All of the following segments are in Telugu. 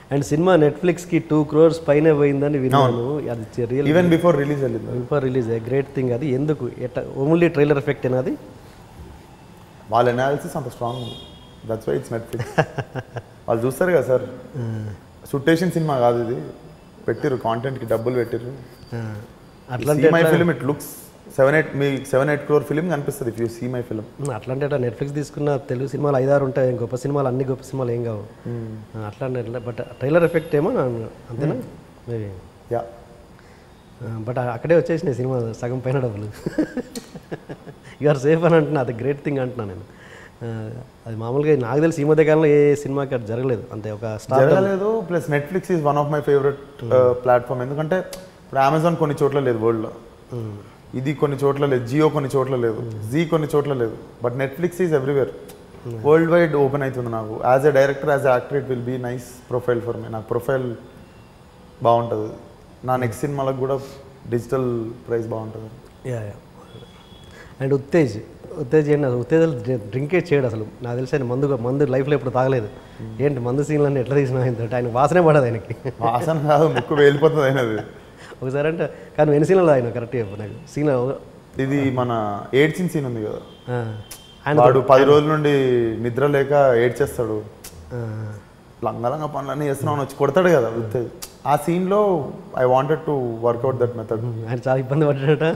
అండ్ సినిమా నెట్ఫ్లిక్స్కి టూ క్రోర్స్ పైన పోయిందని విన్నాను అది రియల్ ఈవెన్ బిఫోర్ రిలీజ్ వెళ్ళింది బిఫోర్ రిలీజ్ గ్రేట్ థింగ్ అది ఎందుకు ఎట్లా ఓన్లీ ట్రైలర్ ఎఫెక్ట్ అది వాళ్ళ అనాలిసిస్ అంత స్ట్రాంగ్ ఉంది దట్స్ వై ఇట్స్ నెట్ఫ్లిక్స్ వాళ్ళు చూస్తారు కదా సార్ సుట్టేషన్ సినిమా కాదు ఇది పెట్టిర్రు కాంటెంట్కి డబ్బులు పెట్టిర్రు అట్లాంటి my film it looks seven eight మీ సెవెన్ ఎయిట్ క్రోర్ ఫిలిం కనిపిస్తుంది if you see my film అట్లాంటి అట్లా నెట్ఫ్లిక్స్ తీసుకున్న తెలుగు సినిమాలు ఐదారు ఉంటాయి గొప్ప సినిమాలు అన్ని గొప్ప సినిమాలు ఏం కావు అట్లాంటి అట్లా బట్ ట్రైలర్ ఎఫెక్ట్ ఏమో నా- అంతేనా మేబీ యా బట్ అక్కడే వచ్చేసినాయి సినిమా సగం పైన డబ్బులు ఆర్ సేఫ్ అని అంటున్నా అది గ్రేట్ థింగ్ అంటున్నా నేను ఆ, అది మామూలుగా నాకు తెలిసి ఈ మధ్య కాలంలో ఏ సినిమాకి అది జరగలేదు అంతే ఒక స్టార్ జరగలేదు plus Netflix is one of my favourite platform ఎందుకంటే ఇప్పుడు అమెజాన్ కొన్ని చోట్ల లేదు వరల్డ్లో ఇది కొన్ని చోట్ల లేదు జియో కొన్ని చోట్ల లేదు జీ కొన్ని చోట్ల లేదు but Netflix is everywhere world wide open అవుతుంది నాకు as a director as a actor it will be nice profile for me నాకు ప్రొఫైల్ బాగుంటుంది నా నెక్స్ట్ సినిమాలకు కూడా డిజిటల్ ప్రైస్ బాగుంటుంది yeah yeah and Uttej Uttej ఏంటి అసలు ఉత్తేజ్ డ్రింకే చేయడు అసలు నాకు తెలిసి ఆయన మందు మందు లైఫ్లో ఎప్పుడు తాగలేదు ఏంటి మందు సీన్లన్నీ ఎట్లా తీసినా ఆయన ఆయన వాసనే పడదు ఆయనకి వాసన కాదు ముక్కు వేలిపోతుంది అయినది ఒకసారి అంటే కానీ ఎన్ని సీన్లు ఆయన కరెక్ట్ చెప్పు నాకు సీన్ ఇది మన ఏడ్చిన సీన్ ఉంది కదా ఆయన వాడు పది రోజుల నుండి నిద్ర లేక ఏడ్చేస్తాడు ఆ, లంగలంగా పనులన్నీ చేస్తున్నావు వచ్చి కొడతాడు కదా ఉత్తేజ్ ఆ సీన్లో I wanted to work out that method ఆయన చాలా ఇబ్బంది పడ్డాడట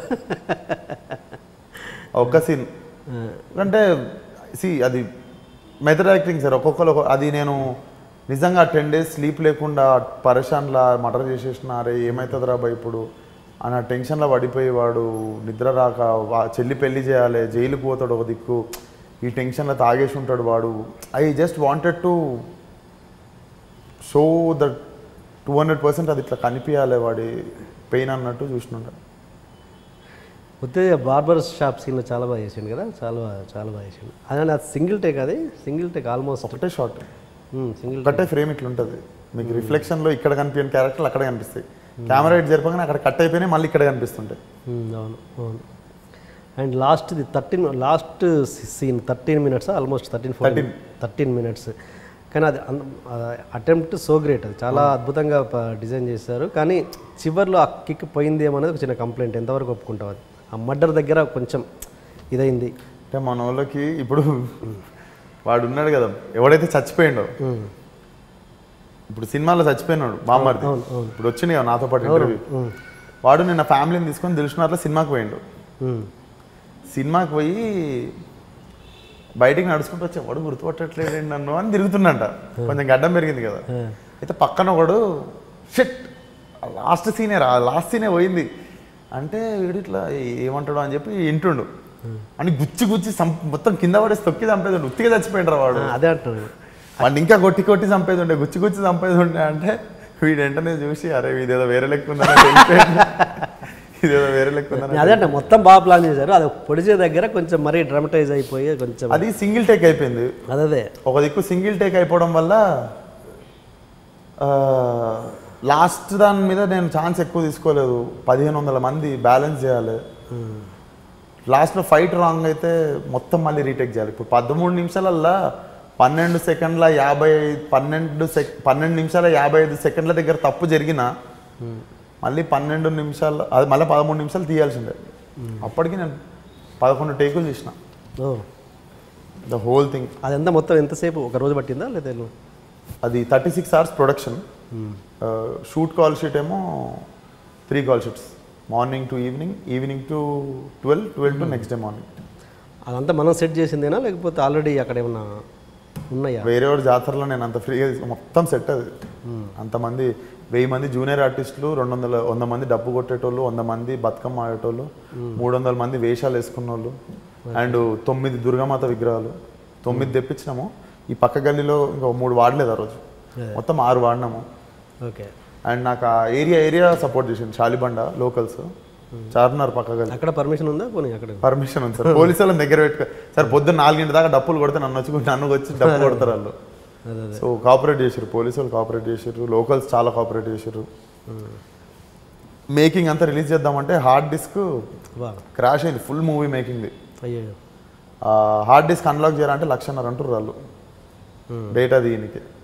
ఒక్క సీన్ అంటే సి అది మెథడ్ యాక్టింగ్ సార్ ఒక్కొక్కరు ఒక్కొక్క- అది నేను నిజంగా టెన్ డేస్ స్లీప్ లేకుండా పరేషాన్లా మర్డర్ చేసేసిన అరే ఏమవుతుందిరా బా ఇప్పుడు అని ఆ టెన్షన్లో పడిపోయి వాడు నిద్ర రాక వా- చెల్లి పెళ్లి చేయాలి జైలుకు పోతాడు ఒక దిక్కు ఈ టెన్షన్లో తాగేసి ఉంటాడు వాడు I just wanted to show that two hundred percent అది ఇట్లా కనిపించాలి వాడి పెయిన్ అన్నట్టు చూసినుండే ఉత్తేజ్ బార్బర్ షాప్ సీన్లో చాలా బాగా చేసిండు కదా చాలా బాగా చాలా బాగా చేసిండు అదే అది సింగిల్ టేక్ అది సింగిల్ టేక్ ఆల్మోస్ట్ ఒకటే షార్ట్ సింగిల్ ఒకటే ఫ్రేమ్ ఇట్లా ఉంటుంది మీకు రిఫ్లెక్షన్లో ఇక్కడ కనిపించిన క్యారెక్టర్లు అక్కడ కనిపిస్తాయి కెమెరా ఇటు జరపగానే అక్కడ కట్ అయిపోయినాయి మళ్ళీ ఇక్కడ కనిపిస్తుంటాయి అవును అవును అండ్ లాస్ట్ది thirteen last scene thirteen minutes almost thirteen fourteen thirteen minutes కానీ అది అటెంప్ట్ సో గ్రేట్ అది చాలా అద్భుతంగా డిజైన్ చేశారు కానీ చివర్లో ఆ కిక్ పోయింది ఏమనేది ఒక చిన్న కంప్లైంట్ ఎంతవరకు ఒప్పుకుంటాం అది ఆ మర్డర్ దగ్గర కొంచెం ఇదైంది అంటే మన వాళ్ళకి ఇప్పుడు వాడు ఉన్నాడు కదా ఎవడైతే చచ్చిపోయిండో ఇప్పుడు సినిమాలో చచ్చిపోయినాడు బామ్మర్ది ఇప్పుడు వచ్చింది కదా నాతో పాటు ఇంటర్వ్యూ వాడు నిన్న ఫ్యామిలీని తీసుకొని దిల్షునార్లో సినిమాకి పోయిండు ఉమ్. సినిమాకి పోయి బయటికి నడుచుకుంటూ వచ్చి వాడు గుర్తుపట్టట్లేదు నన్ను అని తిరుగుతున్నంట కొంచెం గడ్డం పెరిగింది కదా అయితే పక్కన ఒకడు షిట్ లాస్ట్ సీనే రా లాస్ట్ సీనే పోయింది అంటే వీడు ఇట్లా ఏమంటాడు అని చెప్పి ఇంటుండు అని గుచ్చి గుచ్చి సం- మొత్తం కింద పడేసి తొక్కి చంపేది ఉత్తిగా చచ్చిపోయిండ్రా వాడు ఆ, అదే అంటున్నాను వాడిని ఇంకా కొట్టి కొట్టి చంపేది ఉండే గుచ్చి గుచ్చి చంపేది ఉండే అంటే వీడు వెంటనే చూసి అరే ఇదేదో వేరే లెక్క ఉందని తెలిసిపోయింది. ఇదేదో వేరే లెక్క ఉందని అదే అంటే మొత్తం బాగా ప్లాన్ చేశారు అది పొడిచే దగ్గర కొంచెం మరీ డ్రమటైజ్ అయిపోయి కొంచెం అది సింగిల్ టేక్ అయిపోయింది అదే ఒక దిక్కు సింగిల్ టేక్ అయిపోవడం వల్ల లాస్ట్ దాని మీద నేను ఛాన్స్ ఎక్కువ తీసుకోలేదు పదిహేను వందల మంది బ్యాలెన్స్ చేయాలి లాస్ట్లో ఫైట్ రాంగ్ అయితే మొత్తం మళ్ళీ రీటేక్ చేయాలి ఇప్పుడు పదమూడు నిమిషాలల్లా పన్నెండు సెకండ్ల యాభై పన్నెండు సెక్ పన్నెండు నిమిషాల యాభై ఐదు సెకండ్ల దగ్గర తప్పు జరిగిన మళ్ళీ పన్నెండు నిమిషాలు అది మళ్ళీ పదమూడు నిమిషాలు తీయాల్సిందే అప్పటికి నేను పదకొండు టేకులు చేసిన ఓ ద హోల్ థింగ్ అదంతా మొత్తం ఎంతసేపు ఒక రోజు పట్టిందా లేదా ఎన్ని? అది thirty six hours production shoot call sheet ఏమో three call sheets morning to evening evening to twelve twelve to next day morning అదంతా మనం సెట్ చేసిందేనా లేకపోతే ఆల్రెడీ అక్కడ ఏమన్నా ఉన్నాయా వేరే వాడి జాతరలో నేను అంత ఫ్రీగా తీసుకు- మొత్తం సెట్ అది అంతమంది వెయ్యి మంది జూనియర్ ఆర్టిస్టులు రెండు వందల వంద మంది డబ్బు కొట్టేటోళ్ళు వంద మంది బతుకమ్మ ఆడేటోళ్ళు మూడు వందల మంది వేషాలు వేసుకున్న వాళ్ళు అండ్ తొమ్మిది దుర్గామాత విగ్రహాలు తొమ్మిది తెప్పించినాము ఈ పక్క గల్లీలో ఇంకో మూడు వాడలేదు ఆ రోజు మొత్తం ఆరు వాడినాము ఓకే అండ్ నాకు ఆ ఏరియా ఏరియా సపోర్ట్ చేసింది షాలిబండ లోకల్స్ చార్మినార్ పక్క గల్లి అక్కడ పర్మిషన్ ఉందా పోనీ అక్కడ పర్మిషన్ ఉంది సార్ పోలీసు వాళ్ళని దగ్గర పెట్టుకో సార్ పొద్దున్న నాలుగింటి దాకా డప్పులు కొడితే నన్ను వచ్చి నన్ను వచ్చి డప్పు కొడతారు వాళ్ళు అదే సో కోఆపరేట్ చేసారు పోలీసు వాళ్ళు కోఆపరేట్ చేసారు లోకల్స్ చాలా కోఆపరేట్ చేసారు మేకింగ్ అంతా రిలీజ్ చేద్దామంటే హార్డ్ డిస్క్ బా క్రాష్ అయింది ఫుల్ మూవీ మేకింగ్ది అయ్యో హార్డ్ డిస్క్ అన్లాక్ చేయాలంటే లక్షన్నర అంటారు వాళ్ళు డేటా దీనికి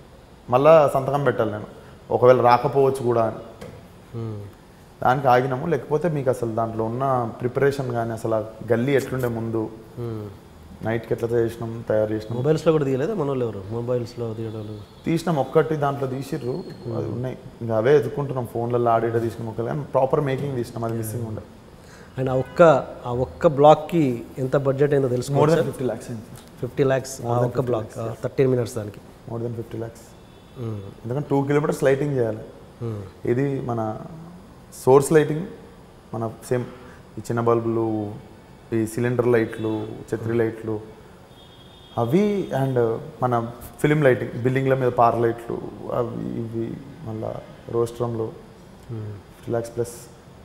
మళ్ళా సంతకం పెట్టాలి నేను ఒకవేళ రాకపోవచ్చు కూడా అని మ్మ్. దానికి ఆగినాము లేకపోతే మీకు అసలు దాంట్లో ఉన్న ప్రిపరేషన్ కానీ అసలు ఆ గల్లీ ఎట్లుండే ముందు మ్మ్. నైట్కి ఎట్లా చేసినాం తయారు చేసినాం మొబైల్స్లో కూడా తీయలేదా మన వాళ్ళు ఎవరు మొబైల్స్లో తీయడాలు తీసినాం ఒక్కటి దాంట్లో తీసిర్రు అది ఉన్నాయి ఇంకా అవే ఎదుర్కొంటున్నాం ఫోన్లలో ఆడిట తీసినాం ఒకవేళ కానీ ప్రాపర్ మేకింగ్ తీసినాం అది మిస్సింగ్ ఉండే అండ్ ఆ ఒక్క ఆ ఒక్క బ్లాక్కి ఎంత బడ్జెట్ అయిందో మోర్ తెలుసుకోవచ్చు దెన్ ఫిఫ్టీ ల్యాక్స్ అయింది ఫిఫ్టీ ల్యాక్స్ ఆ ఒక్క బ్లాక్ థర్టీన్ మినిట్స్ దానికి మోర్ దెన్ ఫిఫ్టీ ల్యాక్స్ మ్మ్. ఎందుకంటే టూ కిలోమీటర్స్ లైటింగ్ చేయాలి మ్మ్. ఇది మన సోర్స్ లైటింగ్ మన సేమ్ ఈ చిన్న బల్బులు ఈ సిలిండర్ లైట్లు ఛత్రి లైట్లు అవి అండ్ మన ఫిలిం లైటింగ్ బిల్డింగ్ల మీద పార్ లైట్లు అవి ఇవి మళ్ళా రోస్ట్రంలో ఫిఫ్టీ ల్యాక్స్ ప్లస్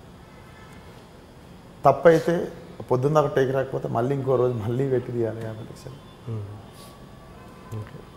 తప్పైతే పొద్దున్న దాకా టేక్ రాకపోతే మళ్ళీ ఇంకో రోజు మళ్ళీ పెట్టి తీయాలి యాభై లక్షలు ఓకే